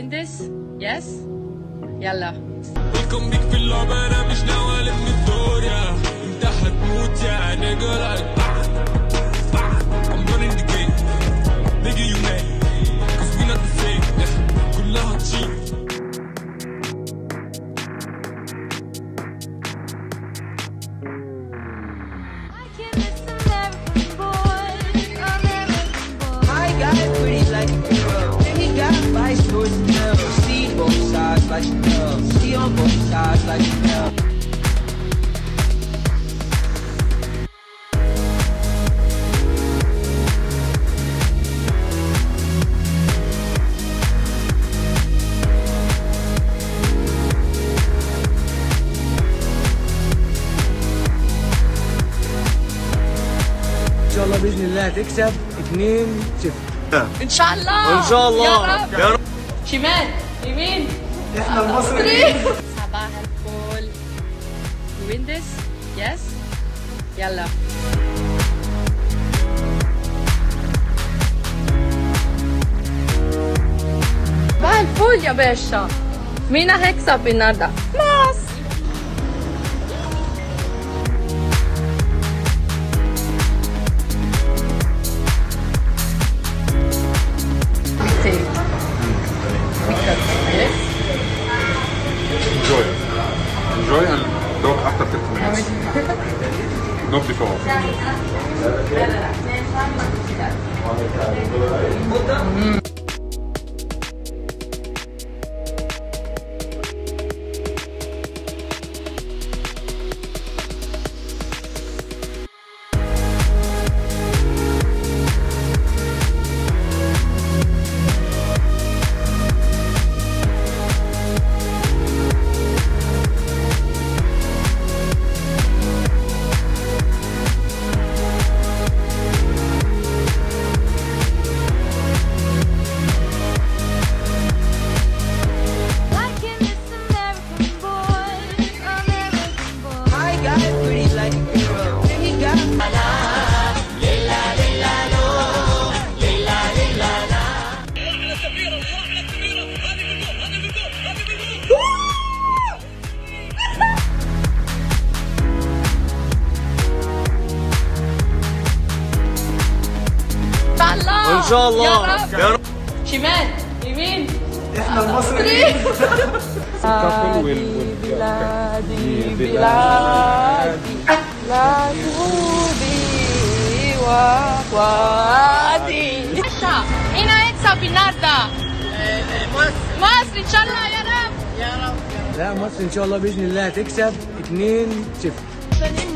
win this? Yes? يلا ويلكم بيك في اللعبة أنا مش ناوي ألم الدور يا أنت هتموت يا نيجا like I'm running the game nigga you mad cause we not the same yeah. كلها تشيل My guy pretty like a girl. And he got vice towards the girl. See both sides like a girl. See on both sides like a girl. ان شاء الله باذن الله هتكسب 2 0 ان شاء الله ان شاء الله يا رب يا رب شمال يمين احنا المصريين صباح الفل win this? Yes? يلا صباح الفل يا باشا مين هيكسب النهارده؟ مصر Enjoy. Enjoy and talk after 50 minutes. Not before. My guy pretty like a girl. And he got ان شاء الله ان شاء الله يا رب يا رب شمال يمين احنا المصريين Couple will, will بلادي بلادي لا تغوبي وادي مين هيكسب النهارده؟ مصر مصر ان شاء الله يا رب لا مصر ان شاء الله باذن الله هتكسب 2 0